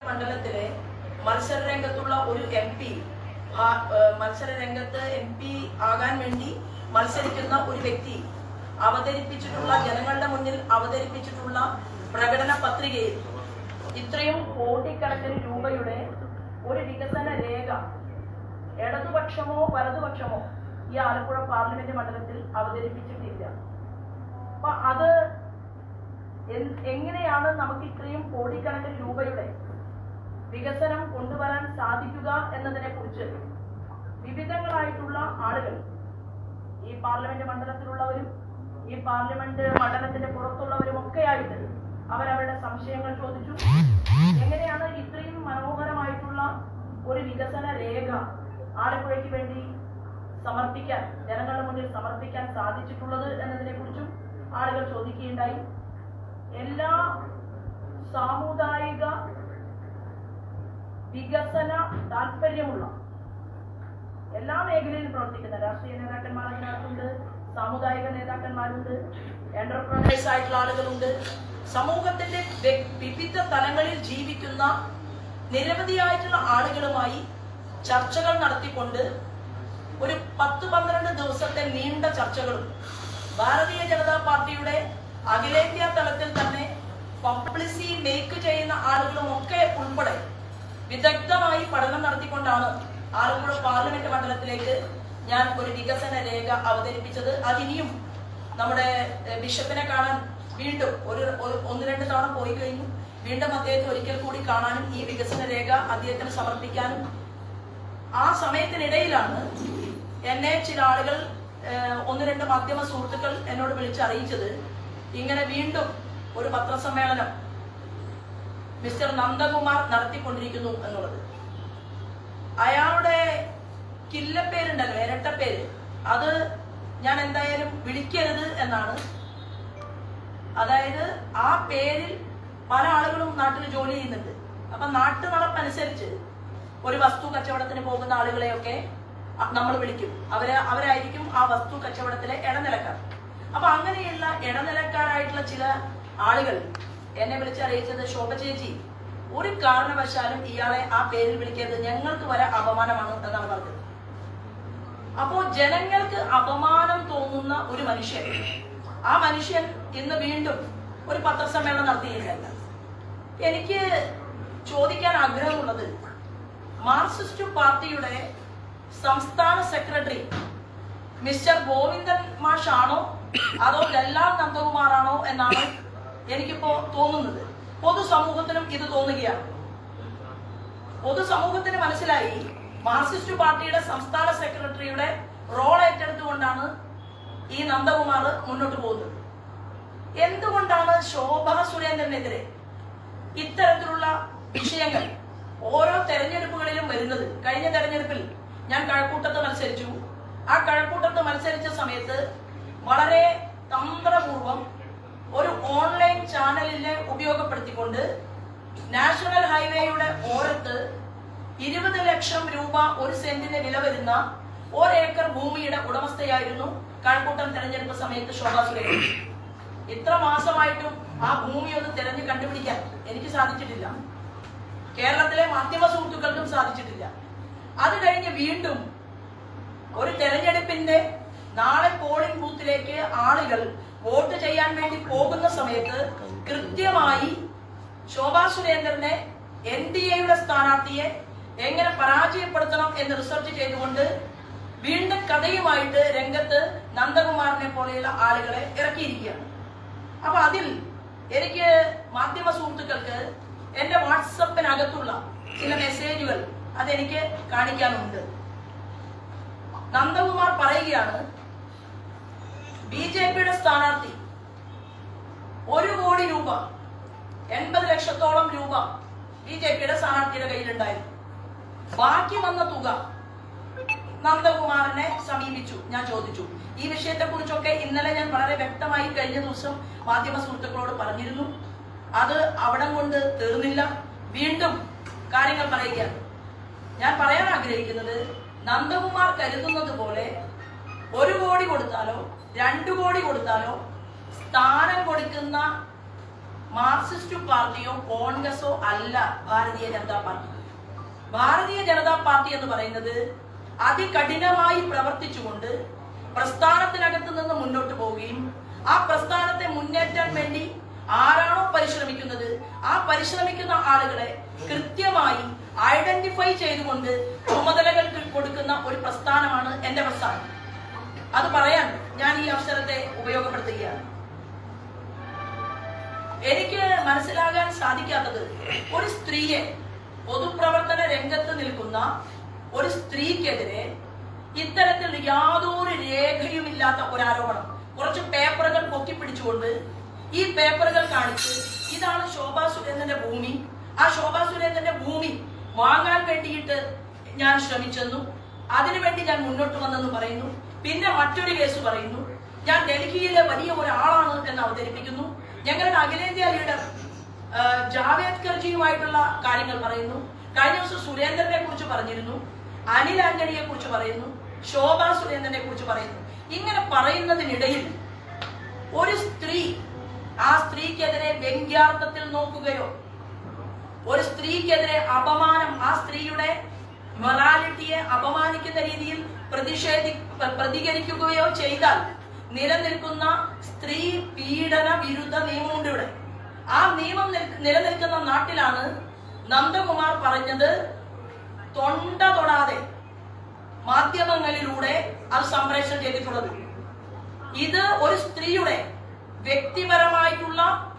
മണ്ഡലത്തിലെ മത്സര രംഗത്തുള്ള ഒരു എം പി മത്സര രംഗത്ത് എം പി ആകാൻ വേണ്ടി മത്സരിക്കുന്ന ഒരു വ്യക്തി അവതരിപ്പിച്ചിട്ടുള്ള ജനങ്ങളുടെ മുന്നിൽ അവതരിപ്പിച്ചിട്ടുള്ള പ്രകടന പത്രികയിൽ ഇത്രയും കോടിക്കണക്കിന് രൂപയുടെ ഒരു വികസന രേഖ ഇടതുപക്ഷമോ വലതുപക്ഷമോ ഈ ആലപ്പുഴ പാർലമെന്റ് മണ്ഡലത്തിൽ അവതരിപ്പിച്ചിട്ടില്ല അപ്പൊ അത് എൻ- എങ്ങനെയാണ് നമുക്ക് ഇത്രയും കോടിക്കണക്കിന് രൂപയുടെ വികസനം കൊണ്ടുവരാൻ സാധിക്കുക എന്നതിനെ കുറിച്ച് വിവിധങ്ങളായിട്ടുള്ള ആളുകൾ ഈ പാർലമെന്റ് മണ്ഡലത്തിലുള്ളവരും ഈ പാർലമെന്റ് മണ്ഡലത്തിന്റെ പുറത്തുള്ളവരും ഒക്കെ ആയിട്ട് അവരവരുടെ സംശയങ്ങൾ ചോദിച്ചു എങ്ങനെയാണ് ഇത്രയും മനോഹരമായിട്ടുള്ള ഒരു വികസന രേഖ ആലപ്പുഴയ്ക്ക് വേണ്ടി സമർപ്പിക്കാൻ ജനങ്ങളുടെ മുന്നിൽ സമർപ്പിക്കാൻ സാധിച്ചിട്ടുള്ളത് എന്നതിനെ കുറിച്ചും ആളുകൾ ചോദിക്കുകയുണ്ടായി എല്ലാ സാമുദായിക വികസന താല്പര്യമുള്ള എല്ലാ മേഖലയിലും പ്രവർത്തിക്കുന്ന രാഷ്ട്രീയ നേതാക്കന്മാർ അതിനകത്തുണ്ട് സാമുദായിക നേതാക്കന്മാരുണ്ട് എന്റർപ്രണേഴ്സ് ആയിട്ടുള്ള ആളുകളുണ്ട് സമൂഹത്തിന്റെ വ്യ- വിവിധ തലങ്ങളിൽ ജീവിക്കുന്ന നിരവധിയായിട്ടുള്ള ആളുകളുമായി ചർച്ചകൾ നടത്തിക്കൊണ്ട് ഒരു പത്ത് പന്ത്രണ്ട് ദിവസത്തെ നീണ്ട ചർച്ചകളും ഭാരതീയ ജനതാ പാർട്ടിയുടെ അഖിലേന്ത്യാ തലത്തിൽ തന്നെ പബ്ലിസി മേക്ക് ചെയ്യുന്ന ആളുകളും ഒക്കെ ഉൾപ്പെടെ വിദഗ്ധമായി പഠനം നടത്തിക്കൊണ്ടാണ് ആലപ്പുഴ പാർലമെന്റ് മണ്ഡലത്തിലേക്ക് ഞാൻ ഒരു വികസന രേഖ അവതരിപ്പിച്ചത് അതിനിയും നമ്മുടെ എഹ്, ബിഷപ്പിനെ കാണാൻ വീണ്ടും ഒരു ഒരു- ഒന്ന് രണ്ട് തവണ പോയി കഴിഞ്ഞു വീണ്ടും അദ്ദേഹത്തെ ഒരിക്കൽ കൂടി കാണാനും ഈ വികസന രേഖ അദ്ദേഹത്തിന് സമർപ്പിക്കാനും ആ സമയത്തിനിടയിലാണ് എന്നെ ചില ആളുകൾ ഏഹ്, ഒന്ന് രണ്ട് മാധ്യമ സുഹൃത്തുക്കൾ എന്നോട് വിളിച്ചറിയിച്ചത് ഇങ്ങനെ വീണ്ടും ഒരു പത്രസമ്മേളനം മിസ്റ്റർ നന്ദകുമാർ നടത്തിക്കൊണ്ടിരിക്കുന്നു എന്നുള്ളത് അയാളുടെ കില്ലപ്പേരുണ്ടല്ലോ ഇരട്ടപ്പേര് അത് ഞാൻ എന്തായാലും വിളിക്കരുത് എന്നാണ് അതായത് ആ പേരിൽ പല ആളുകളും നാട്ടിൽ ജോലി ചെയ്യുന്നുണ്ട് അപ്പൊ നാട്ടു നടപ്പനുസരിച്ച് ഒരു വസ്തു കച്ചവടത്തിന് പോകുന്ന ആളുകളെയൊക്കെ നമ്മൾ വിളിക്കും അവര് അവരായിരിക്കും ആ വസ്തു കച്ചവടത്തിലെ ഇടനിലക്കാർ അപ്പൊ അങ്ങനെയുള്ള ഇടനിലക്കാരായിട്ടുള്ള ചില ആളുകൾ എന്നെ വിളിച്ചറിയിച്ചത് ശോഭ ചേച്ചി ഒരു കാരണവശാലും ഇയാളെ ആ പേരിൽ വിളിക്കരുത് ഞങ്ങൾക്ക് വരെ അപമാനമാണ് എന്നാണ് പറഞ്ഞത് അപ്പോ ജനങ്ങൾക്ക് അപമാനം തോന്നുന്ന ഒരു മനുഷ്യൻ ആ മനുഷ്യൻ ഇന്ന് വീണ്ടും ഒരു പത്രസമ്മേളനം നടത്തിയില്ല എനിക്ക് ചോദിക്കാൻ ആഗ്രഹമുള്ളത് മാർക്സിസ്റ്റ് പാർട്ടിയുടെ സംസ്ഥാന സെക്രട്ടറി മിസ്റ്റർ ഗോവിന്ദൻ മാഷാണോ അതോ ലല്ലാൽ നന്ദകുമാറാണോ എന്നാണ് എനിക്കിപ്പോ തോന്നുന്നത് പൊതുസമൂഹത്തിനും ഇത് തോന്നുകയാണ് പൊതുസമൂഹത്തിന് മനസ്സിലായി മാർക്സിസ്റ്റ് പാർട്ടിയുടെ സംസ്ഥാന സെക്രട്ടറിയുടെ റോൾ ഏറ്റെടുത്തുകൊണ്ടാണ് ഈ നന്ദകുമാർ മുന്നോട്ട് പോകുന്നത് എന്തുകൊണ്ടാണ് ശോഭ സുരേന്ദ്രനെതിരെ ഇത്തരത്തിലുള്ള വിഷയങ്ങൾ ഓരോ തെരഞ്ഞെടുപ്പുകളിലും വരുന്നത് കഴിഞ്ഞ തെരഞ്ഞെടുപ്പിൽ ഞാൻ കഴക്കൂട്ടത്ത് മത്സരിച്ചു ആ കഴക്കൂട്ടത്ത് മത്സരിച്ച സമയത്ത് വളരെ തന്ത്രപൂർവം ഒരു ഓൺലൈൻ ചാനലിനെ ഉപയോഗപ്പെടുത്തിക്കൊണ്ട് നാഷണൽ ഹൈവേയുടെ ഓരത്ത് ഇരുപത് ലക്ഷം രൂപ ഒരു സെന്റിന് വില വരുന്ന ഒരേക്കർ ഭൂമിയുടെ ഉടമസ്ഥയായിരുന്നു കഴക്കൂട്ടം തെരഞ്ഞെടുപ്പ് സമയത്ത് ശോഭാ സുരേന്ദ്രൻ ഇത്ര മാസമായിട്ടും ആ ഭൂമി ഒന്ന് തിരഞ്ഞു കണ്ടുപിടിക്കാൻ എനിക്ക് സാധിച്ചിട്ടില്ല കേരളത്തിലെ മാധ്യമ സുഹൃത്തുക്കൾക്കും സാധിച്ചിട്ടില്ല അത് കഴിഞ്ഞ് വീണ്ടും ഒരു തെരഞ്ഞെടുപ്പിന്റെ നാളെ പോളിംഗ് ബൂത്തിലേക്ക് ആളുകൾ വോട്ട് ചെയ്യാൻ വേണ്ടി പോകുന്ന സമയത്ത് കൃത്യമായി ശോഭാ സുരേന്ദ്രനെ എൻ ഡി എയുടെ സ്ഥാനാർത്ഥിയെ എങ്ങനെ പരാജയപ്പെടുത്തണം എന്ന് റിസർച്ച് ചെയ്തുകൊണ്ട് വീണ്ടും കഥയുമായിട്ട് രംഗത്ത് നന്ദകുമാറിനെ പോലെയുള്ള ആളുകളെ ഇറക്കിയിരിക്കുകയാണ് അപ്പൊ അതിൽ എനിക്ക് മാധ്യമ സുഹൃത്തുക്കൾക്ക് എന്റെ വാട്സപ്പിനകത്തുള്ള ചില മെസ്സേജുകൾ അതെനിക്ക് കാണിക്കാനുണ്ട് നന്ദകുമാർ പറയുകയാണ് ബി ജെ പിയുടെ സ്ഥാനാർത്ഥി ഒരു കോടി രൂപ എൺപത് ലക്ഷത്തോളം രൂപ ബി ജെ പിയുടെ സ്ഥാനാർത്ഥിയുടെ കയ്യിലുണ്ടായിരുന്നു ബാക്കി വന്ന തുക നന്ദകുമാറിനെ സമീപിച്ചു ഞാൻ ചോദിച്ചു ഈ വിഷയത്തെ കുറിച്ചൊക്കെ ഇന്നലെ ഞാൻ വളരെ വ്യക്തമായി കഴിഞ്ഞ ദിവസം മാധ്യമ സുഹൃത്തുക്കളോട് പറഞ്ഞിരുന്നു അത് അവിടം കൊണ്ട് തീർന്നില്ല വീണ്ടും കാര്യങ്ങൾ പറയുകയാണ് ഞാൻ പറയാൻ ആഗ്രഹിക്കുന്നത് നന്ദകുമാർ കരുതുന്നത് പോലെ ഒരു കോടി കൊടുത്താലോ രണ്ടു കോടി കൊടുത്താലോ സ്ഥാനം കൊടുക്കുന്ന മാർക്സിസ്റ്റ് പാർട്ടിയോ കോൺഗ്രസോ അല്ല ഭാരതീയ ജനതാ പാർട്ടി ഭാരതീയ ജനതാ പാർട്ടി എന്ന് പറയുന്നത് അതികഠിനമായി പ്രവർത്തിച്ചുകൊണ്ട് പ്രസ്ഥാനത്തിനകത്ത് നിന്ന് മുന്നോട്ട് പോവുകയും ആ പ്രസ്ഥാനത്തെ മുന്നേറ്റാൻ വേണ്ടി ആരാണോ പരിശ്രമിക്കുന്നത് ആ പരിശ്രമിക്കുന്ന ആളുകളെ കൃത്യമായി ഐഡന്റിഫൈ ചെയ്തുകൊണ്ട് ചുമതലകൾ കൊടുക്കുന്ന ഒരു പ്രസ്ഥാനമാണ് എന്റെ പ്രസ്ഥാനം അത് പറയാൻ ഞാൻ ഈ അവസരത്തെ ഉപയോഗപ്പെടുത്തുകയാണ് എനിക്ക് മനസ്സിലാകാൻ സാധിക്കാത്തത് ഒരു സ്ത്രീയെ പൊതുപ്രവർത്തന രംഗത്ത് നിൽക്കുന്ന ഒരു സ്ത്രീക്കെതിരെ ഇത്തരത്തിൽ യാതൊരു രേഖയുമില്ലാത്ത ഒരു ആരോപണം കുറച്ച് പേപ്പറുകൾ പൊക്കിപ്പിടിച്ചുകൊണ്ട് ഈ പേപ്പറുകൾ കാണിച്ച് ഇതാണ് ശോഭാ സുരേന്ദ്രന്റെ ഭൂമി ആ ശോഭാ സുരേന്ദ്രന്റെ ഭൂമി വാങ്ങാൻ വേണ്ടിയിട്ട് ഞാൻ ശ്രമിച്ചെന്നു അതിനുവേണ്ടി ഞാൻ മുന്നോട്ട് വന്നെന്ന് പറയുന്നു പിന്നെ മറ്റൊരു കേസ് പറയുന്നു ഞാൻ ഡൽഹിയിലെ വലിയ ഒരാളാണ് എന്ന് അവതരിപ്പിക്കുന്നു ഞങ്ങളുടെ അഖിലേന്ത്യാ ലീഡർ ആ, ജാവേദ് ഖർജിയുമായിട്ടുള്ള കാര്യങ്ങൾ പറയുന്നു കഴിഞ്ഞ ദിവസം സുരേന്ദ്രനെ കുറിച്ച് പറഞ്ഞിരുന്നു അനിൽ ആന്റണിയെ കുറിച്ച് പറയുന്നു ശോഭാ സുരേന്ദ്രനെ കുറിച്ച് പറയുന്നു ഇങ്ങനെ പറയുന്നതിനിടയിൽ ഒരു സ്ത്രീ ആ സ്ത്രീക്കെതിരെ വ്യംഗ്യാർത്ഥത്തിൽ നോക്കുകയോ ഒരു സ്ത്രീക്കെതിരെ അപമാനം ആ സ്ത്രീയുടെ മൊറാലിറ്റിയെ അപമാനിക്കുന്ന രീതിയിൽ പ്രതിഷേധി പ്ര- പ്രതികരിക്കുകയോ ചെയ്താൽ നിലനിൽക്കുന്ന സ്ത്രീ പീഡന വിരുദ്ധ നിയമമുണ്ട് ഇവിടെ ആ നിയമം നിൽ- നിലനിൽക്കുന്ന നാട്ടിലാണ് നന്ദകുമാർ പറഞ്ഞത് തൊണ്ട തൊടാതെ മാധ്യമങ്ങളിലൂടെ അത് സംപ്രേഷണം ചെയ്തിട്ടുള്ളത് ഇത് ഒരു സ്ത്രീയുടെ വ്യക്തിപരമായിട്ടുള്ള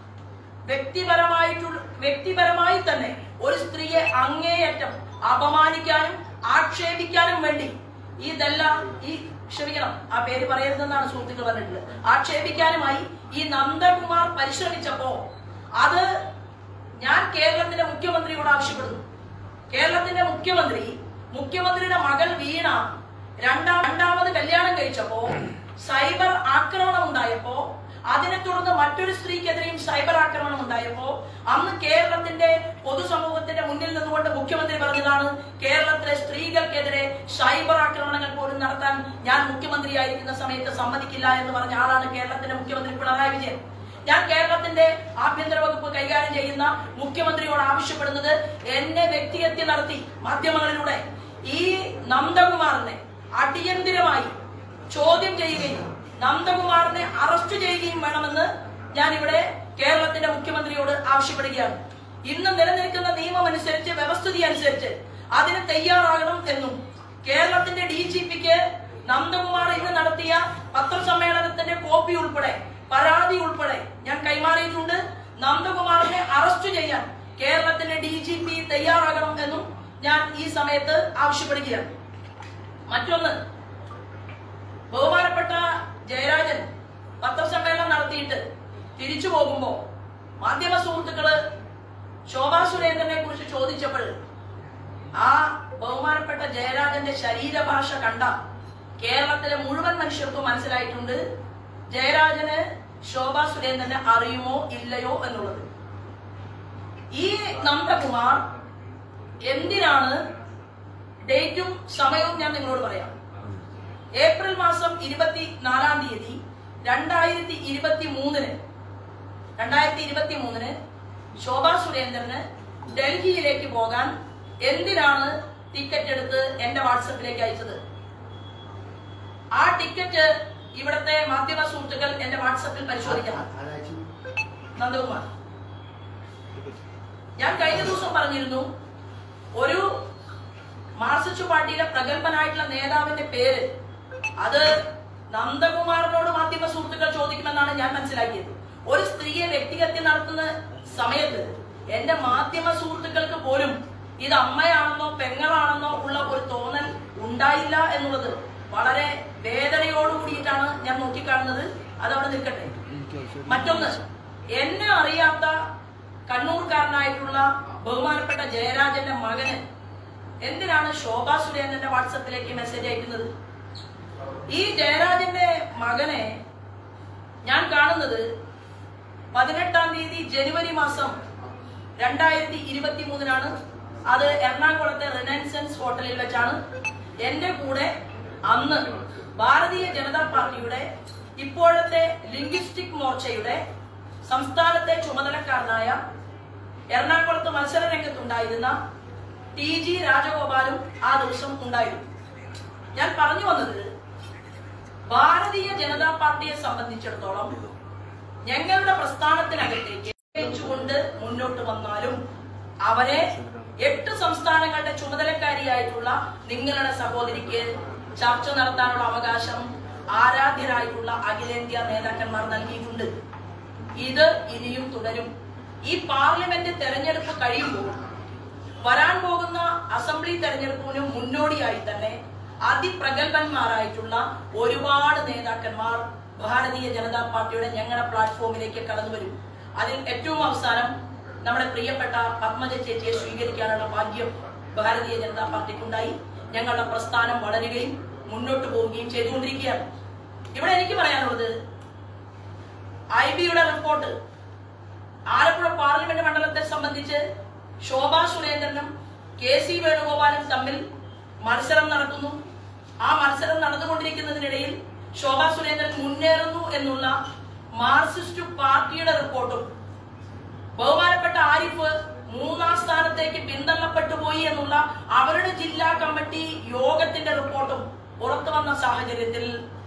വ്യക്തിപരമായിട്ടുള്ള വ്യക്തിപരമായി തന്നെ ഒരു സ്ത്രീയെ അങ്ങേയറ്റം അപമാനിക്കാനും ആക്ഷേപിക്കാനും വേണ്ടി ഇതെല്ലാം ഈ ക്ഷമിക്കണം ആ പേര് പറയരുതെന്നാണ് സുഹൃത്തുക്കൾ പറഞ്ഞിട്ടുള്ളത് ആക്ഷേപിക്കാനുമായി ഈ നന്ദകുമാർ പരിശ്രമിച്ചപ്പോ അത് ഞാൻ കേരളത്തിന്റെ മുഖ്യമന്ത്രിയോട് ആവശ്യപ്പെടുന്നു കേരളത്തിന്റെ മുഖ്യമന്ത്രി മുഖ്യമന്ത്രിയുടെ മകൾ വീണ രണ്ടാം രണ്ടാമത് കല്യാണം കഴിച്ചപ്പോ സൈബർ ആക്രമണം ഉണ്ടായപ്പോ അതിനെ തുടർന്ന് മറ്റൊരു സ്ത്രീക്കെതിരെയും സൈബർ ആക്രമണം ഉണ്ടായപ്പോ അന്ന് കേരളത്തിന്റെ പൊതുസമൂഹത്തിന്റെ മുന്നിൽ നിന്നുകൊണ്ട് മുഖ്യമന്ത്രി പറഞ്ഞതാണ് കേരളത്തിലെ സ്ത്രീകൾക്കെതിരെ സൈബർ ആക്രമണങ്ങൾ പോലും നടത്താൻ ഞാൻ മുഖ്യമന്ത്രിയായിരിക്കുന്ന സമയത്ത് സമ്മതിക്കില്ല എന്ന് പറഞ്ഞ ആളാണ് കേരളത്തിന്റെ മുഖ്യമന്ത്രി പിണറായി വിജയൻ ഞാൻ കേരളത്തിന്റെ ആഭ്യന്തര വകുപ്പ് കൈകാര്യം ചെയ്യുന്ന മുഖ്യമന്ത്രിയോട് ആവശ്യപ്പെടുന്നത് എന്നെ വ്യക്തിഹത്യ നടത്തി മാധ്യമങ്ങളിലൂടെ ഈ നന്ദകുമാറിനെ അടിയന്തിരമായി ചോദ്യം ചെയ്യുകയും നന്ദകുമാറിനെ അറസ്റ്റ് ചെയ്യുകയും വേണമെന്ന് ഞാൻ ഇവിടെ കേരളത്തിന്റെ മുഖ്യമന്ത്രിയോട് ആവശ്യപ്പെടുകയാണ് ഇന്ന് നിലനിൽക്കുന്ന നിയമം അനുസരിച്ച് വ്യവസ്ഥിതി അനുസരിച്ച് അതിന് തയ്യാറാകണം എന്നും കേരളത്തിന്റെ ഡി ജി പിക്ക് നന്ദകുമാർ ഇന്ന് നടത്തിയ പത്രസമ്മേളനത്തിന്റെ കോപ്പി ഉൾപ്പെടെ പരാതി ഉൾപ്പെടെ ഞാൻ കൈമാറിയിട്ടുണ്ട് നന്ദകുമാറിനെ അറസ്റ്റ് ചെയ്യാൻ കേരളത്തിന്റെ ഡി ജി പി തയ്യാറാകണം എന്നും ഞാൻ ഈ സമയത്ത് ആവശ്യപ്പെടുകയാണ് മറ്റൊന്ന് ബഹുമാനപ്പെട്ട ജയരാജൻ പത്രസമ്മേളനം നടത്തിയിട്ട് തിരിച്ചു പോകുമ്പോ മാധ്യമ സുഹൃത്തുക്കള് ശോഭാ സുരേന്ദ്രനെ കുറിച്ച് ചോദിച്ചപ്പോൾ ആ ബഹുമാനപ്പെട്ട ജയരാജന്റെ ശരീരഭാഷ കണ്ട കേരളത്തിലെ മുഴുവൻ മനുഷ്യർക്കും മനസ്സിലായിട്ടുണ്ട് ജയരാജന് ശോഭാ സുരേന്ദ്രനെ അറിയുമോ ഇല്ലയോ എന്നുള്ളത് ഈ നന്ദകുമാർ എന്തിനാണ് ഡേറ്റും സമയവും ഞാൻ നിങ്ങളോട് പറയാം ഏപ്രിൽ മാസം ഇരുപത്തി നാലാം തീയതി രണ്ടായിരത്തി ഇരുപത്തി മൂന്നിന് രണ്ടായിരത്തി ഇരുപത്തി മൂന്നിന് ശോഭാ സുരേന്ദ്രന് ഡൽഹിയിലേക്ക് പോകാൻ എന്തിനാണ് ടിക്കറ്റ് എടുത്ത് എന്റെ വാട്സപ്പിലേക്ക് അയച്ചത് ആ ടിക്കറ്റ് ഇവിടുത്തെ മാധ്യമ സുഹൃത്തുക്കൾ എന്റെ വാട്സപ്പിൽ പരിശോധിക്കണം നന്ദകുമാർ ഞാൻ കഴിഞ്ഞ ദിവസം പറഞ്ഞിരുന്നു ഒരു മാർക്സിസ്റ്റ് പാർട്ടിയിലെ പ്രഗത്ഭനായിട്ടുള്ള നേതാവിന്റെ പേര് അത് നന്ദകുമാറിനോട് മാധ്യമ സുഹൃത്തുക്കൾ ചോദിക്കുമെന്നാണ് ഞാൻ മനസ്സിലാക്കിയത് ഒരു സ്ത്രീയെ വ്യക്തിഹത്യ നടത്തുന്ന സമയത്ത് എന്റെ മാധ്യമ സുഹൃത്തുക്കൾക്ക് പോലും ഇത് അമ്മയാണെന്നോ പെങ്ങളാണെന്നോ ഉള്ള ഒരു തോന്നൽ ഉണ്ടായില്ല എന്നുള്ളത് വളരെ വേദനയോട് കൂടിയിട്ടാണ് ഞാൻ നോക്കിക്കാണുന്നത് അതവിടെ നിൽക്കട്ടെ മറ്റൊന്ന് എന്നെ അറിയാത്ത കണ്ണൂർക്കാരനായിട്ടുള്ള ബഹുമാനപ്പെട്ട ജയരാജന്റെ മകന് എന്തിനാണ് ശോഭാ സുരേന്ദ്രന്റെ വാട്സപ്പിലേക്ക് മെസ്സേജ് അയക്കുന്നത് ഈ ജയരാജന്റെ മകനെ ഞാൻ കാണുന്നത് പതിനെട്ടാം തീയതി ജനുവരി മാസം രണ്ടായിരത്തി ഇരുപത്തി മൂന്നിനാണ് അത് എറണാകുളത്തെ റിനൻസൻസ് ഹോട്ടലിൽ വെച്ചാണ് എന്റെ കൂടെ അന്ന് ഭാരതീയ ജനതാ പാർട്ടിയുടെ ഇപ്പോഴത്തെ ലിംഗ്വിസ്റ്റിക് മോർച്ചയുടെ സംസ്ഥാനത്തെ ചുമതലക്കാരനായ എറണാകുളത്ത് മത്സര രംഗത്തുണ്ടായിരുന്ന ടി ജി രാജഗോപാലും ആ ദിവസം ഉണ്ടായിരുന്നു ഞാൻ പറഞ്ഞു വന്നത് ഭാരതീയ ജനതാ പാർട്ടിയെ സംബന്ധിച്ചിടത്തോളം ഞങ്ങളുടെ പ്രസ്ഥാനത്തിനകത്തേക്ക് വെച്ചുകൊണ്ട് മുന്നോട്ട് വന്നാലും അവരെ എട്ട് സംസ്ഥാനങ്ങളുടെ ചുമതലക്കാരിയായിട്ടുള്ള നിങ്ങളുടെ സഹോദരിക്ക് ചർച്ച നടത്താനുള്ള അവകാശം ആരാധ്യരായിട്ടുള്ള അഖിലേന്ത്യാ നേതാക്കന്മാർ നൽകിയിട്ടുണ്ട് ഇത് ഇനിയും തുടരും ഈ പാർലമെന്റ് തെരഞ്ഞെടുപ്പ് കഴിയുമ്പോൾ വരാൻ പോകുന്ന അസംബ്ലി തെരഞ്ഞെടുപ്പിന് മുന്നോടിയായി തന്നെ അതിപ്രഗത്ഭന്മാരായിട്ടുള്ള ഒരുപാട് നേതാക്കന്മാർ ഭാരതീയ ജനതാ പാർട്ടിയുടെ ഞങ്ങളുടെ പ്ലാറ്റ്ഫോമിലേക്ക് കടന്നു വരും അതിൽ ഏറ്റവും അവസാനം നമ്മുടെ പ്രിയപ്പെട്ട പത്മജ ചേച്ചിയെ സ്വീകരിക്കാനുള്ള ഭാഗ്യം ഭാരതീയ ജനതാ പാർട്ടിക്കുണ്ടായി ഞങ്ങളുടെ പ്രസ്ഥാനം വളരുകയും മുന്നോട്ട് പോവുകയും ചെയ്തുകൊണ്ടിരിക്കുകയാണ് ഇവിടെ എനിക്ക് പറയാനുള്ളത് ഐ ബിയുടെ റിപ്പോർട്ട് ആലപ്പുഴ പാർലമെന്റ് മണ്ഡലത്തെ സംബന്ധിച്ച് ശോഭാ സുരേന്ദ്രനും കെ സി വേണുഗോപാലും തമ്മിൽ മത്സരം നടക്കുന്നു ആ മത്സരം നടന്നുകൊണ്ടിരിക്കുന്നതിനിടയിൽ ശോഭാ സുരേന്ദ്രൻ മുന്നേറുന്നു എന്നുള്ള മാർക്സിസ്റ്റ് പാർട്ടിയുടെ റിപ്പോർട്ടും ബഹുമാനപ്പെട്ട ആരിഫ് മൂന്നാം സ്ഥാനത്തേക്ക് പിന്തള്ളപ്പെട്ടു പോയി എന്നുള്ള അവരുടെ ജില്ലാ കമ്മിറ്റി യോഗത്തിന്റെ റിപ്പോർട്ടും പുറത്തു വന്ന സാഹചര്യത്തിൽ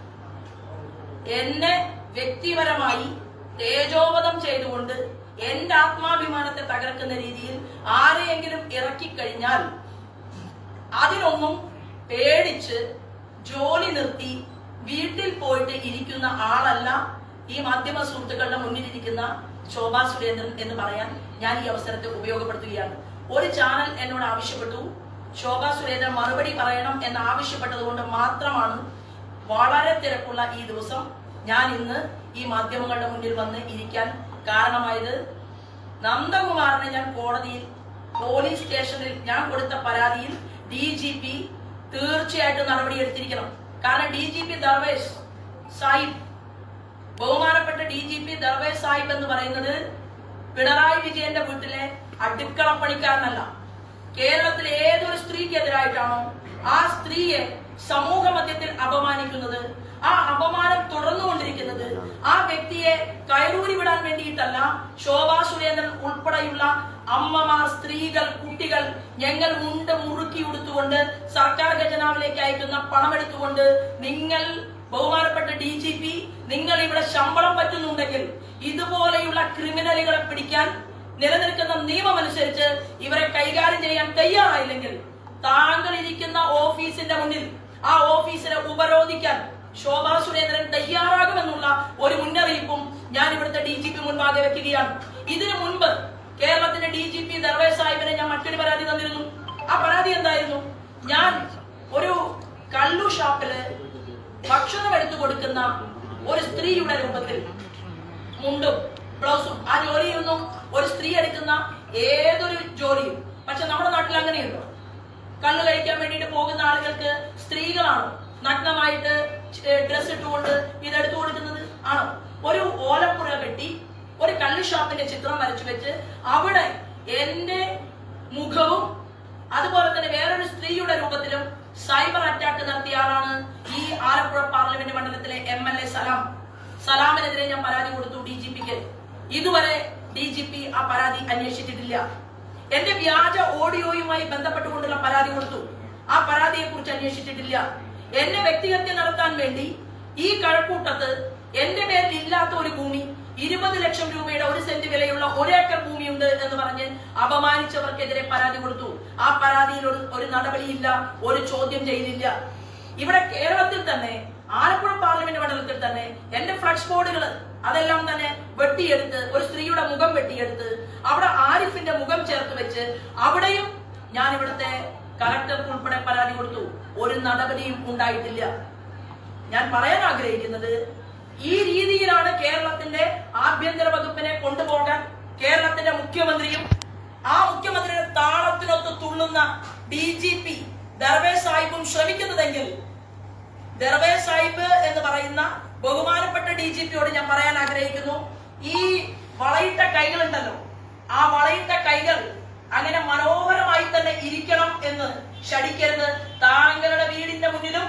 എന്നെ വ്യക്തിപരമായി തേജോവധം ചെയ്തുകൊണ്ട് എന്റെ ആത്മാഭിമാനത്തെ തകർക്കുന്ന രീതിയിൽ ആരെയെങ്കിലും ഇറക്കിക്കഴിഞ്ഞാൽ അതിനൊന്നും പേടിച്ച് ജോലി നിർത്തി വീട്ടിൽ പോയിട്ട് ഇരിക്കുന്ന ആളല്ല ഈ മാധ്യമ സുഹൃത്തുക്കളുടെ മുന്നിലിരിക്കുന്ന ശോഭാ സുരേന്ദ്രൻ എന്ന് പറയാൻ ഞാൻ ഈ അവസരത്തെ ഉപയോഗപ്പെടുത്തുകയാണ് ഒരു ചാനൽ എന്നോട് ആവശ്യപ്പെട്ടു ശോഭാ സുരേന്ദ്രൻ മറുപടി പറയണം എന്ന് ആവശ്യപ്പെട്ടത് കൊണ്ട് മാത്രമാണ് വളരെ തിരക്കുള്ള ഈ ദിവസം ഞാൻ ഇന്ന് ഈ മാധ്യമങ്ങളുടെ മുന്നിൽ വന്ന് ഇരിക്കാൻ കാരണമായത് നന്ദകുമാറിനെ ഞാൻ കോടതിയിൽ പോലീസ് സ്റ്റേഷനിൽ ഞാൻ കൊടുത്ത പരാതിയിൽ ഡി ജി പി തീർച്ചയായിട്ടും നടപടിയെടുത്തിരിക്കണം കാരണം D G P Darvesh Sahib ബഹുമാനപ്പെട്ട D G P Darvesh Sahib എന്ന് പറയുന്നത് പിണറായി വിജയന്റെ വീട്ടിലെ അടുക്കള പണിക്കാരനല്ല കേരളത്തിലെ ഏതൊരു സ്ത്രീക്കെതിരായിട്ടാണോ ആ സ്ത്രീയെ സമൂഹ മധ്യത്തിൽ അപമാനിക്കുന്നത് ആ അപമാനം തുടർന്നുകൊണ്ടിരിക്കുന്നത് ആ വ്യക്തിയെ കയറൂരി വിടാൻ വേണ്ടിയിട്ടല്ല ശോഭാ സുരേന്ദ്രൻ ഉൾപ്പെടെയുള്ള അമ്മമാർ സ്ത്രീകൾ കുട്ടികൾ ഞങ്ങൾ മുണ്ട് മുറുക്കി ഉടുത്തുകൊണ്ട് സർക്കാർ ഖജനാവിലേക്ക് അയക്കുന്ന പണമെടുത്തുകൊണ്ട് നിങ്ങൾ ബഹുമാനപ്പെട്ട ഡി ജി പി നിങ്ങൾ ഇവിടെ ശമ്പളം പറ്റുന്നുണ്ടെങ്കിൽ ഇതുപോലെയുള്ള ക്രിമിനലുകളെ പിടിക്കാൻ നിലനിൽക്കുന്ന നിയമം അനുസരിച്ച് ഇവരെ കൈകാര്യം ചെയ്യാൻ തയ്യാറായില്ലെങ്കിൽ താങ്കൾ ഇരിക്കുന്ന ഓഫീസിന്റെ മുന്നിൽ ആ ഓഫീസിനെ ഉപരോധിക്കാൻ ശോഭാ സുരേന്ദ്രൻ തയ്യാറാകുമെന്നുള്ള ഒരു മുന്നറിയിപ്പും ഞാൻ ഇവിടുത്തെ ഡി ജി പി മുൻപാകെ വെക്കുകയാണ് ഇതിനു മുൻപ് കേരളത്തിന്റെ ഡി ജി പി ദർവേഷ് സാഹിബിനെ ഞാൻ മറ്റൊരു പരാതി തന്നിരുന്നു ആ പരാതി എന്തായിരുന്നു ഞാൻ ഒരു കള്ളു ഷാപ്പില് ഭക്ഷണം എടുത്തു കൊടുക്കുന്ന ഒരു സ്ത്രീയുടെ രൂപത്തിൽ മുണ്ടും ബ്ലൗസും ആ ജോലിയൊന്നും ഒരു സ്ത്രീ എടുക്കുന്ന ഏതൊരു ജോലിയും പക്ഷെ നമ്മുടെ നാട്ടിൽ അങ്ങനെയുണ്ടോ കള്ളു കഴിക്കാൻ വേണ്ടിയിട്ട് പോകുന്ന ആളുകൾക്ക് സ്ത്രീകളാണ് നഗ്നമായിട്ട് ഡ്രസ് ഇട്ടുകൊണ്ട് ഇതെടുത്തു കൊടുക്കുന്നത് ആണോ ഒരു ഓലപ്പുഴ കെട്ടി ഒരു കള്ളു ഷാപ്പിന്റെ ചിത്രം വരച്ചു വെച്ച് അവിടെ എന്റെ മുഖവും അതുപോലെ തന്നെ വേറൊരു സ്ത്രീയുടെ രൂപത്തിലും സൈബർ അറ്റാക്ക് നടത്തിയ ആളാണ് ഈ ആലപ്പുഴ പാർലമെന്റ് മണ്ഡലത്തിലെ എം എൽ എ സലാം സലാമിനെതിരെ ഞാൻ പരാതി കൊടുത്തു ഡി ജി പിക്ക് ഇതുവരെ ഡി ജി പി ആ പരാതി അന്വേഷിച്ചിട്ടില്ല എന്റെ വ്യാജ ഓഡിയോയുമായി ബന്ധപ്പെട്ടുകൊണ്ടുള്ള പരാതി കൊടുത്തു ആ പരാതിയെ കുറിച്ച് അന്വേഷിച്ചിട്ടില്ല എന്നെ വ്യക്തിഹത്യ നടത്താൻ വേണ്ടി ഈ കഴക്കൂട്ടത്ത് എന്റെ പേരിൽ ഇല്ലാത്ത ഒരു ഭൂമി ഇരുപത് ലക്ഷം രൂപയുടെ ഒരു സെന്റ് വിലയുള്ള ഒരേക്കർ ഭൂമിയുണ്ട് എന്ന് പറഞ്ഞ് അപമാനിച്ചവർക്കെതിരെ പരാതി കൊടുത്തു ആ പരാതിയിൽ ഒരു ഒരു നടപടിയില്ല ഒരു ചോദ്യം ചെയ്തില്ല ഇവിടെ കേരളത്തിൽ തന്നെ ആലപ്പുഴ പാർലമെന്റ് മണ്ഡലത്തിൽ തന്നെ എന്റെ ഫ്ലക്സ് ബോർഡുകൾ അതെല്ലാം തന്നെ വെട്ടിയെടുത്ത് ഒരു സ്ത്രീയുടെ മുഖം വെട്ടിയെടുത്ത് അവിടെ ആരിഫിന്റെ മുഖം ചേർത്ത് വെച്ച് അവിടെയും ഞാൻ ഇവിടുത്തെ കളക്ടർക്ക് ഉൾപ്പെടെ പരാതി കൊടുത്തു ഒരു നടപടിയും ഉണ്ടായിട്ടില്ല ഞാൻ പറയാൻ ആഗ്രഹിക്കുന്നത് ഈ രീതിയിലാണ് കേരളത്തിന്റെ ആഭ്യന്തര വകുപ്പിനെ കൊണ്ടുപോകാൻ കേരളത്തിന്റെ മുഖ്യമന്ത്രിയും ആ മുഖ്യമന്ത്രിയുടെ താളത്തിനൊത്ത് തുള്ളുന്ന ഡി ജി പി ദർവേഷ് സാഹിബും ശ്രമിക്കുന്നതെങ്കിൽ ദർവേഷ് സാഹിബ് എന്ന് പറയുന്ന ബഹുമാനപ്പെട്ട ഡി ജി പിയോട് ഞാൻ പറയാൻ ആഗ്രഹിക്കുന്നു ഈ വളയിട്ട കൈകളുണ്ടല്ലോ ആ വളയിട്ട കൈകൾ അങ്ങനെ മനോഹരമായി തന്നെ ഇരിക്കണം എന്ന് ശടിക്കരുത് താങ്കളുടെ വീടിന്റെ മുന്നിലും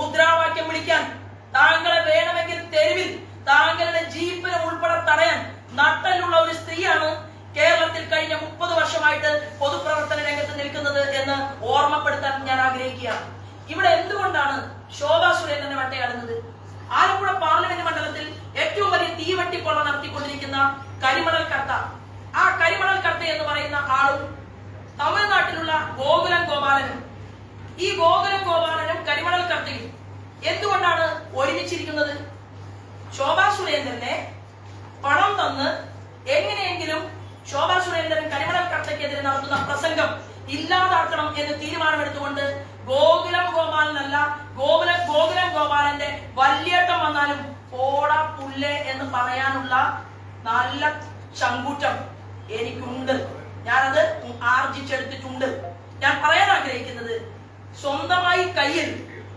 മുദ്രാവാക്യം വിളിക്കാൻ താങ്കളെ വേണമെങ്കിൽ തെരുവിൽ താങ്കളുടെ ജീപ്പിനെ ഉൾപ്പെടെ തടയാൻ നട്ടലുള്ള ഒരു സ്ത്രീയാണ് കേരളത്തിൽ കഴിഞ്ഞ മുപ്പത് വർഷമായിട്ട് പൊതുപ്രവർത്തന രംഗത്ത് നിൽക്കുന്നത് എന്ന് ഓർമ്മപ്പെടുത്താൻ ഞാൻ ആഗ്രഹിക്കുകയാണ് ഇവിടെ എന്തുകൊണ്ടാണ് ശോഭാ സുരേന്ദ്രനെ വേട്ടയാടുന്നത് ആലപ്പുഴ പാർലമെന്റ് മണ്ഡലത്തിൽ ഏറ്റവും വലിയ തീവട്ടിക്കൊള്ള നടത്തിക്കൊണ്ടിരിക്കുന്ന കരിമണൽ കർത്ത ആ കരിമണൽ കർത്ത എന്ന് പറയുന്ന ആളും തമിഴ്നാട്ടിലുള്ള ഗോകുലം ഗോപാലനും ഈ ഗോകുലം ഗോപാലനും കരിമണൽ കർത്തയും എന്തുകൊണ്ടാണ് ഒരുമിച്ചിരിക്കുന്നത് ശോഭാ സുരേന്ദ്രനെ പണം തന്ന് എങ്ങനെയെങ്കിലും ശോഭാ സുരേന്ദ്രൻ കരിമണൽ കർത്തയ്ക്കെതിരെ നടത്തുന്ന പ്രസംഗം ഇല്ലാതാക്കണം എന്ന് തീരുമാനമെടുത്തുകൊണ്ട് ഗോകുലം ഗോപാലനല്ല ഗോകുല ഗോകുലം ഗോപാലന്റെ വല്യേട്ടം വന്നാലും പോടാ പുല്ലേ എന്ന് പറയാനുള്ള നല്ല ചങ്കൂറ്റം എനിക്കുണ്ട് ഞാനത് ആർജിച്ചെടുത്തിട്ടുണ്ട് ഞാൻ പറയാൻ ആഗ്രഹിക്കുന്നത് സ്വന്തമായി കയ്യിൽ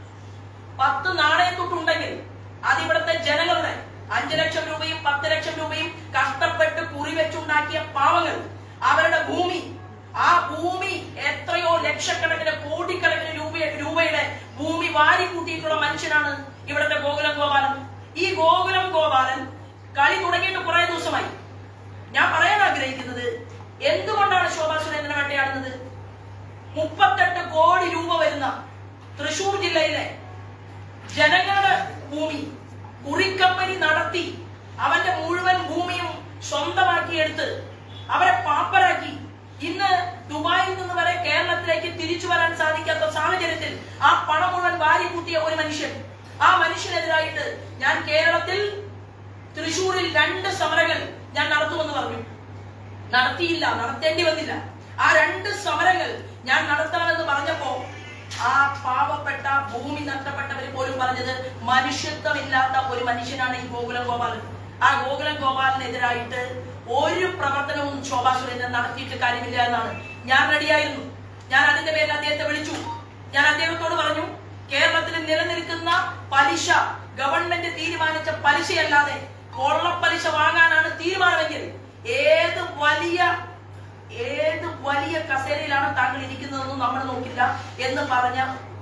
പത്ത് നാണയത്തൊട്ടുണ്ടെങ്കിൽ അത് ഇവിടുത്തെ ജനങ്ങളുടെ അഞ്ചു ലക്ഷം രൂപയും പത്ത് ലക്ഷം രൂപയും കഷ്ടപ്പെട്ട് കുറി വെച്ചുണ്ടാക്കിയ പാവങ്ങൾ അവരുടെ ഭൂമി ആ ഭൂമി എത്രയോ ലക്ഷക്കണക്കിന് കോടിക്കണക്കിന് രൂപ രൂപയുടെ ഭൂമി വാരി കൂട്ടിയിട്ടുള്ള മനുഷ്യനാണ് ഇവിടുത്തെ ഗോകുലം ഗോപാലൻ ഈ ഗോകുലം ഗോപാലൻ കളി തുടങ്ങിയിട്ട് കുറെ ദിവസമായി ഞാൻ പറയാൻ ആഗ്രഹിക്കുന്നത് എന്തുകൊണ്ടാണ് ശോഭാ സുരേന്ദ്രനെ വേട്ടയാടുന്നത് മുപ്പത്തെട്ട് കോടി രൂപ വരുന്ന തൃശൂർ ജില്ലയിലെ ജനങ്ങളുടെ ഭൂമി കുറിക്കമ്പനി നടത്തി അവന്റെ മുഴുവൻ ഭൂമിയും സ്വന്തമാക്കിയെടുത്ത് അവരെ പാപ്പരാക്കി ഇന്ന് ദുബായിൽ നിന്ന് വരെ കേരളത്തിലേക്ക് തിരിച്ചു വരാൻ സാധിക്കാത്ത സാഹചര്യത്തിൽ ആ പണം മുഴുവൻ വാരി കൂട്ടിയ ഒരു മനുഷ്യൻ ആ മനുഷ്യനെതിരായിട്ട് ഞാൻ കേരളത്തിൽ തൃശൂരിൽ രണ്ട് സമരങ്ങൾ ഞാൻ നടത്തുമെന്ന് പറഞ്ഞു നടത്തിയില്ല നടത്തേണ്ടി വന്നില്ല ആ രണ്ട് സമരങ്ങൾ ഞാൻ നടത്തണമെന്ന് പറഞ്ഞപ്പോ ആ പാവപ്പെട്ട ഭൂമി നഷ്ടപ്പെട്ടവർ പോലും പറഞ്ഞത് മനുഷ്യത്വമില്ലാത്ത ഒരു മനുഷ്യനാണ് ഈ ഗോകുലം ഗോപാലൻ ആ ഗോകുലം ഗോപാലനെതിരായിട്ട് ഒരു പ്രവർത്തനവും ശോഭാ സുരേന്ദ്രൻ നടത്തിയിട്ട് കാര്യമില്ല എന്നാണ് ഞാൻ റെഡിയായിരുന്നു ഞാൻ അതിന്റെ പേരിൽ അദ്ദേഹത്തെ വിളിച്ചു ഞാൻ അദ്ദേഹത്തോട് പറഞ്ഞു കേരളത്തിൽ നിലനിൽക്കുന്ന പലിശ ഗവൺമെന്റ് തീരുമാനിച്ച പലിശയല്ലാതെ കൊള്ളപ്പലിശ വാങ്ങാനാണ് തീരുമാനമെങ്കിൽ ഏത് വലിയ ഏത് വലിയ കസേരയിലാണ് താങ്കൾ ഇരിക്കുന്നതെന്നും നമ്മൾ നോക്കില്ല എന്ന് പറഞ്ഞ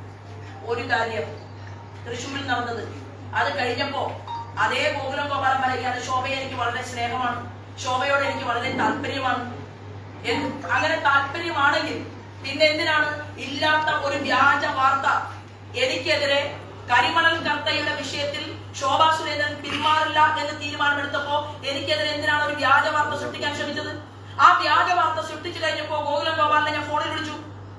ഒരു കാര്യം തൃശ്ശൂരിൽ നടന്നത് അത് കഴിഞ്ഞപ്പോ അതേ ഗോകുലം ഗോപാലൻ പറയുകയാണ് ശോഭയെ എനിക്ക് വളരെ സ്നേഹമാണ് ശോഭയോട് എനിക്ക് വളരെ താല്പര്യമാണ് എന്ത് അങ്ങനെ താല്പര്യമാണെങ്കിൽ പിന്നെ എന്തിനാണ് ഇല്ലാത്ത ഒരു വ്യാജ വാർത്ത എനിക്കെതിരെ കരിമണൽ കർത്തയുടെ വിഷയത്തിൽ ശോഭാ സുരേന്ദ്രൻ പിന്മാറില്ല എന്ന് തീരുമാനമെടുത്തപ്പോ എനിക്കെതിരെ എന്തിനാണ് ഒരു വ്യാജ വാർത്ത സൃഷ്ടിക്കാൻ ശ്രമിച്ചത് ആ വ്യാജ വാർത്ത സൃഷ്ടിച്ചു കഴിഞ്ഞപ്പോ ഗോകുലം ഗോപാലിനെ ഞാൻ ഫോണിൽ വിളിച്ചു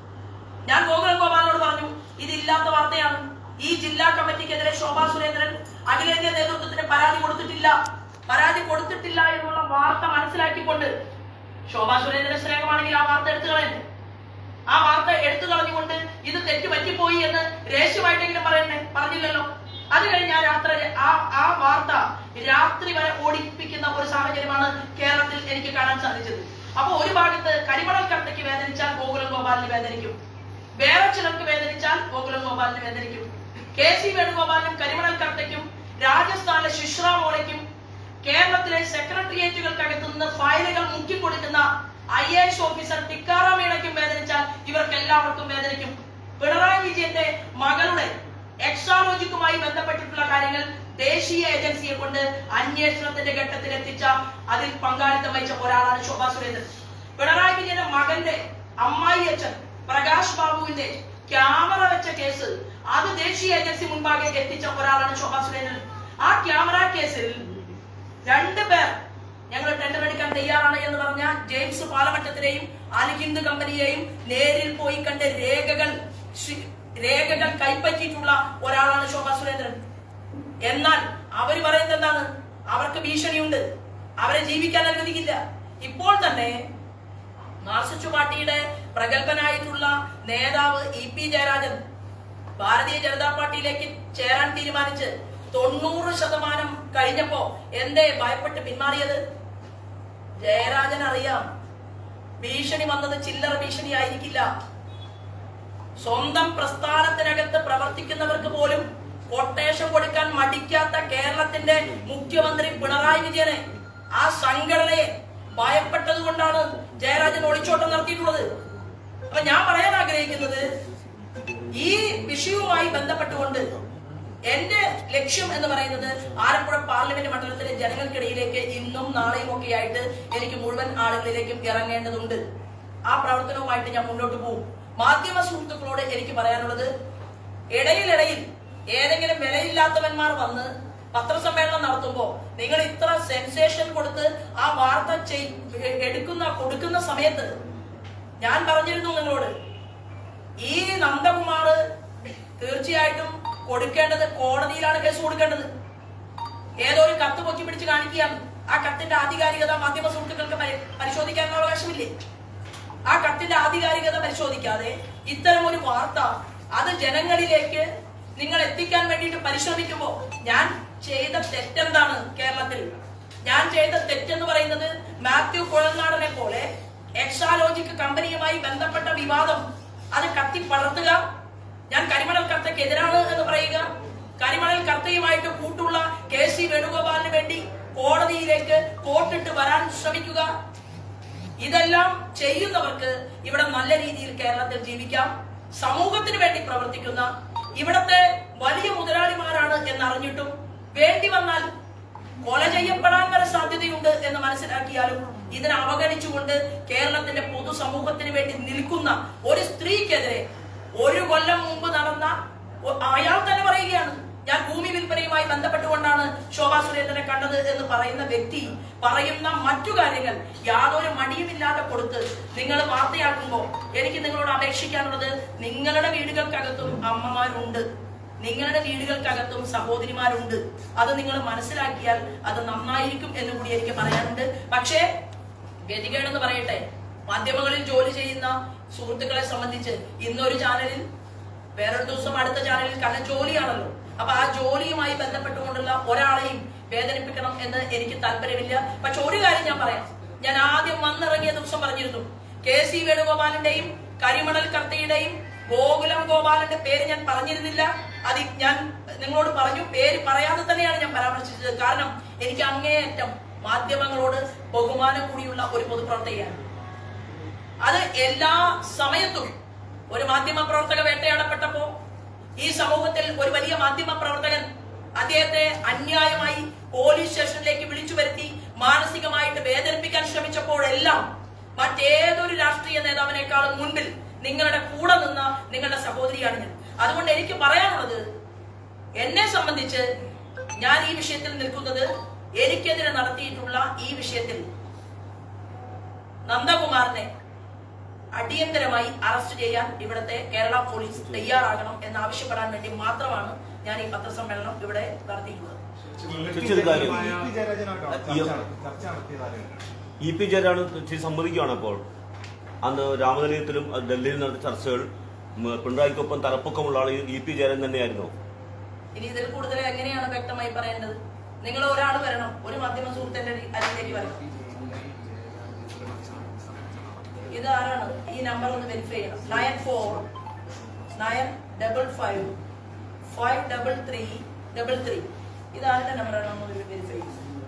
ഞാൻ ഗോകുലം ഗോപാലിനോട് പറഞ്ഞു ഇതില്ലാത്ത വാർത്തയാണ് ഈ ജില്ലാ കമ്മിറ്റിക്കെതിരെ ശോഭാ സുരേന്ദ്രൻ അഖിലേന്ത്യാ നേതൃത്വത്തിന് പരാതി കൊടുത്തിട്ടില്ല പരാതി കൊടുത്തിട്ടില്ല എന്നുള്ള വാർത്ത മനസ്സിലാക്കിക്കൊണ്ട് ശോഭാ സുരേന്ദ്രൻ സ്നേഹമാണെങ്കിൽ ആ വാർത്ത എടുത്തു കളയണ്ടേ ആ വാർത്ത എടുത്തു കളഞ്ഞുകൊണ്ട് ഇത് തെറ്റ് പറ്റിപ്പോയി എന്ന് രഹസ്യമായിട്ടെങ്കിലും പറയണ്ടേ പറഞ്ഞില്ലല്ലോ അത് കഴിഞ്ഞ് ആ രാത്രി ആ ആ വാർത്ത രാത്രി വരെ ഓടിപ്പിക്കുന്ന ഒരു സാഹചര്യമാണ് കേരളത്തിൽ എനിക്ക് കാണാൻ സാധിച്ചത് അപ്പൊ ഒരു ഭാഗത്ത് കരിമണൽ കർത്തയ്ക്ക് വേദനിച്ചാൽ ഗോകുലം ഗോപാലിന് വേദനിക്കും വേറെ ചിലർക്ക് വേദനിച്ചാൽ ഗോകുലം ഗോപാലിന് വേദനിക്കും കെ സി വേണുഗോപാലിനും കരിമണൽ കർത്തയ്ക്കും രാജസ്ഥാനിലെ ശിശ്ര മോളയ്ക്കും കേരളത്തിലെ സെക്രട്ടേറിയറ്റുകൾക്കകത്തു നിന്ന് ഫയലുകൾ മുക്കിക്കൊടുക്കുന്ന I A S officer Tikaram മീണയ്ക്കും വേദനിച്ചാൽ ഇവർക്ക് എല്ലാവർക്കും വേദനിക്കും പിണറായി വിജയന്റെ മകളുടെ എക്സാലോജിക്കുമായി ബന്ധപ്പെട്ടിട്ടുള്ള കാര്യങ്ങൾ ദേശീയ ഏജൻസിയെ കൊണ്ട് അന്വേഷണത്തിന്റെ ഘട്ടത്തിൽ എത്തിച്ച അതിൽ പങ്കാളിത്തം വഹിച്ച ഒരാളാണ് ശോഭാ സുരേന്ദ്രൻ പിണറായി വിജയന്റെ മകന്റെ അമ്മായി അച്ഛൻ പ്രകാശ് ബാബുവിന്റെ ക്യാമറ വെച്ച കേസ് അത് ദേശീയ ഏജൻസി മുൻപാകെ എത്തിച്ച ഒരാളാണ് ശോഭാ സുരേന്ദ്രൻ ആ ക്യാമറ കേസിൽ രണ്ട് പേർ ഞങ്ങൾ ടെൻഡർ എടുക്കാൻ തയ്യാറാണ് എന്ന് പറഞ്ഞ ജെയിംസ് പാലമറ്റത്തിനെയും അലിഹിന്ദ് കമ്പനിയെയും നേരിൽ പോയി കണ്ട് രേഖകൾ സ്വി- രേഖകൾ കൈപ്പറ്റിയിട്ടുള്ള ഒരാളാണ് ശോഭാ സുരേന്ദ്രൻ എന്നാൽ അവര് പറയുന്നത് എന്താണ് അവർക്ക് ഭീഷണിയുണ്ട് അവരെ ജീവിക്കാൻ അനുവദിക്കില്ല ഇപ്പോൾ തന്നെ മാർസിസ്റ്റ് പാർട്ടിയുടെ പ്രഗത്ഭനായിട്ടുള്ള നേതാവ് ഇ പി ജയരാജൻ ഭാരതീയ ജനതാ പാർട്ടിയിലേക്ക് ചേരാൻ തീരുമാനിച്ച് തൊണ്ണൂറ് ശതമാനം കഴിഞ്ഞപ്പോ എന്തേ ഭയപ്പെട്ട് പിന്മാറിയത് ജയരാജൻ അറിയാം ഭീഷണി വന്നത് ചില്ലറ ഭീഷണി ആയിരിക്കില്ല സ്വന്തം പ്രസ്ഥാനത്തിനകത്ത് പ്രവർത്തിക്കുന്നവർക്ക് പോലും കൊട്ടേഷൻ കൊടുക്കാൻ മടിക്കാത്ത കേരളത്തിന്റെ മുഖ്യമന്ത്രി പിണറായി വിജയനെ ആ സംഘടനയെ ഭയപ്പെട്ടത് കൊണ്ടാണ് ജയരാജൻ ഒളിച്ചോട്ടം നടത്തിയിട്ടുള്ളത് അപ്പൊ ഞാൻ പറയാൻ ആഗ്രഹിക്കുന്നത് ഈ വിഷയവുമായി ബന്ധപ്പെട്ടുകൊണ്ട് എന്റെ ലക്ഷ്യം എന്ന് പറയുന്നത് ആലപ്പുഴ പാർലമെന്റ് മണ്ഡലത്തിലെ ജനങ്ങൾക്കിടയിലേക്ക് ഇന്നും നാളെയും ഒക്കെ ആയിട്ട് എനിക്ക് മുഴുവൻ ആളുകളിലേക്കും ഇറങ്ങേണ്ടതുണ്ട് ആ പ്രവർത്തനവുമായിട്ട് ഞാൻ മുന്നോട്ട് പോകും മാധ്യമ സുഹൃത്തുക്കളോട് എനിക്ക് പറയാനുള്ളത് ഇടയിലിടയിൽ ഏതെങ്കിലും വിലയില്ലാത്തവന്മാർ വന്ന് പത്രസമ്മേളനം നടത്തുമ്പോ നിങ്ങൾ ഇത്ര സെൻസേഷൻ കൊടുത്ത് ആ വാർത്ത ചെയ്- എടുക്കുന്ന കൊടുക്കുന്ന സമയത്ത് ഞാൻ പറഞ്ഞിരുന്നു നിങ്ങളോട് ഈ നന്ദകുമാർ തീർച്ചയായിട്ടും കൊടുക്കേണ്ടത് കോടതിയിലാണ് കേസ് കൊടുക്കേണ്ടത് ഏതോ ഒരു കത്ത് പൊക്കി പിടിച്ച് കാണിക്കുകയാണ് ആ കത്തിന്റെ ആധികാരികത മാധ്യമ സുഹൃത്തുക്കൾക്ക് പരി- പരിശോധിക്കാനുള്ള അവകാശമില്ലേ ആ കത്തിന്റെ ആധികാരികത പരിശോധിക്കാതെ ഇത്തരം ഒരു വാർത്ത അത് ജനങ്ങളിലേക്ക് നിങ്ങൾ എത്തിക്കാൻ വേണ്ടിയിട്ട് പരിശ്രമിക്കുമ്പോൾ ഞാൻ ചെയ്ത തെറ്റെന്താണ് കേരളത്തിൽ ഞാൻ ചെയ്ത തെറ്റെന്ന് പറയുന്നത് മാത്യു കുഴൽനാടനെ പോലെ എക്സാലോജിക് കമ്പനിയുമായി ബന്ധപ്പെട്ട വിവാദം അത് കത്തി പടർത്തുക ഞാൻ കരിമണൽ കർത്തയ്ക്കെതിരാണ് എന്ന് പറയുക കരിമണൽ കർത്തയുമായിട്ട് കൂട്ടുള്ള കെ സി വേണുഗോപാലിന് വേണ്ടി കോടതിയിലേക്ക് കോട്ടിട്ട് വരാൻ ശ്രമിക്കുക ഇതെല്ലാം ചെയ്യുന്നവർക്ക് ഇവിടെ നല്ല രീതിയിൽ കേരളത്തിൽ ജീവിക്കാം സമൂഹത്തിന് വേണ്ടി പ്രവർത്തിക്കുന്ന ഇവിടത്തെ വലിയ മുതലാളിമാരാണ് എന്നറിഞ്ഞിട്ടും വേണ്ടി വന്നാൽ കൊല ചെയ്യപ്പെടാൻ വരെ സാധ്യതയുണ്ട് എന്ന് മനസ്സിലാക്കിയാലും ഇതിനെ അവഗണിച്ചുകൊണ്ട് കേരളത്തിന്റെ പൊതുസമൂഹത്തിന് വേണ്ടി നിൽക്കുന്ന ഒരു സ്ത്രീക്കെതിരെ ഒരു കൊല്ലം മുമ്പ് നടന്ന ഒ- അയാൾ തന്നെ പറയുകയാണ് ഞാൻ ഭൂമി വിൽപ്പനയുമായി ബന്ധപ്പെട്ടുകൊണ്ടാണ് ശോഭാ സുരേന്ദ്രനെ കണ്ടത് എന്ന് പറയുന്ന വ്യക്തി പറയുന്ന മറ്റു കാര്യങ്ങൾ യാതൊരു മടിയുമില്ലാതെ കൊടുത്ത് നിങ്ങൾ വാർത്തയാക്കുമ്പോൾ എനിക്ക് നിങ്ങളോട് അപേക്ഷിക്കാനുള്ളത് നിങ്ങളുടെ വീടുകൾക്കകത്തും അമ്മമാരുണ്ട് നിങ്ങളുടെ വീടുകൾക്കകത്തും സഹോദരിമാരുണ്ട് അത് നിങ്ങൾ മനസ്സിലാക്കിയാൽ അത് നന്നായിരിക്കും എന്ന് കൂടി എനിക്ക് പറയാനുണ്ട് പക്ഷേ ഗതികേടെന്ന് പറയട്ടെ മാധ്യമങ്ങളിൽ ജോലി ചെയ്യുന്ന സുഹൃത്തുക്കളെ സംബന്ധിച്ച് ഇന്നൊരു ചാനലിൽ വേറൊരു ദിവസം അടുത്ത ചാനലിൽ കാരണം ജോലിയാണല്ലോ അപ്പൊ ആ ജോലിയുമായി ബന്ധപ്പെട്ടുകൊണ്ടുള്ള ഒരാളെയും വേദനിപ്പിക്കണം എന്ന് എനിക്ക് താല്പര്യമില്ല പക്ഷെ ഒരു കാര്യം ഞാൻ പറയാം ഞാൻ ആദ്യം വന്നിറങ്ങിയ ദിവസം പറഞ്ഞിരുന്നു കെ സി വേണുഗോപാലിന്റെയും കരിമണൽ കർത്തയുടെയും ഗോകുലം ഗോപാലന്റെ പേര് ഞാൻ പറഞ്ഞിരുന്നില്ല അത് ഞാൻ നിങ്ങളോട് പറഞ്ഞു പേര് പറയാതെ തന്നെയാണ് ഞാൻ പരാമർശിച്ചത് കാരണം എനിക്ക് അങ്ങേയറ്റം മാധ്യമങ്ങളോട് ബഹുമാനം കൂടിയുള്ള ഒരു പൊതുപ്രവർത്തകയാണ് അത് എല്ലാ സമയത്തും ഒരു മാധ്യമ പ്രവർത്തക വേട്ടയാടപ്പെട്ടപ്പോ ഈ സമൂഹത്തിൽ ഒരു വലിയ മാധ്യമ പ്രവർത്തകൻ അദ്ദേഹത്തെ അന്യായമായി പോലീസ് സ്റ്റേഷനിലേക്ക് വിളിച്ചു വരുത്തി മാനസികമായിട്ട് വേദനിപ്പിക്കാൻ ശ്രമിച്ചപ്പോഴെല്ലാം മറ്റേതൊരു രാഷ്ട്രീയ നേതാവിനേക്കാളും മുൻപിൽ നിങ്ങളുടെ കൂടെ നിന്ന നിങ്ങളുടെ സഹോദരിയാണ് ഞാൻ അതുകൊണ്ട് എനിക്ക് പറയാനുള്ളത് എന്നെ സംബന്ധിച്ച് ഞാൻ ഈ വിഷയത്തിൽ നിൽക്കുന്നത് എനിക്കെതിരെ നടത്തിയിട്ടുള്ള ഈ വിഷയത്തിൽ നന്ദകുമാറിനെ അടിയന്തരമായി അറസ്റ്റ് ചെയ്യാൻ ഇവിടുത്തെ കേരള പോലീസ് തയ്യാറാകണം എന്ന് ആവശ്യപ്പെടാൻ വേണ്ടി മാത്രമാണ് ഞാൻ ഈ പത്രസമ്മേളനം ഇവിടെ നടത്തിയിട്ടുള്ളത് ചുറ്റൊരു കാര്യം. ഇ പി ജയരാജനായിട്ടോ ചർച്ച നടത്തി- ചർച്ച നടത്തിയതാരും ഇ പി ജയരാജൻ ചിരി സമ്മതിക്കുകയാണ് അപ്പോൾ അന്ന് രാമനിലയത്തിലും അത് ഡൽഹിയിൽ നടത്തിയ ചർച്ചകൾ ഉം, പിണറായിക്കൊപ്പം തലപ്പൊക്കമുള്ള ആൾ ഇ പി ജയരാജൻ തന്നെയായിരുന്നു ഇനി ഇതിൽ കൂടുതൽ എങ്ങനെയാണ് വ്യക്തമായി പറയേണ്ടത് നിങ്ങൾ ഒരാൾ വരണം ഒരു മാധ്യമ സുഹൃത്തിന്റെ അരികിലേക്ക് വരണം ഇത് ആരാണ് ഈ നമ്പർ ഒന്ന് വെരിഫൈ ചെയ്യണം nine four nine double five five double three double three ഇത് ആരുടെ നമ്പറാണ് ഒന്ന് വെരിഫൈ ചെയ്യുന്നത്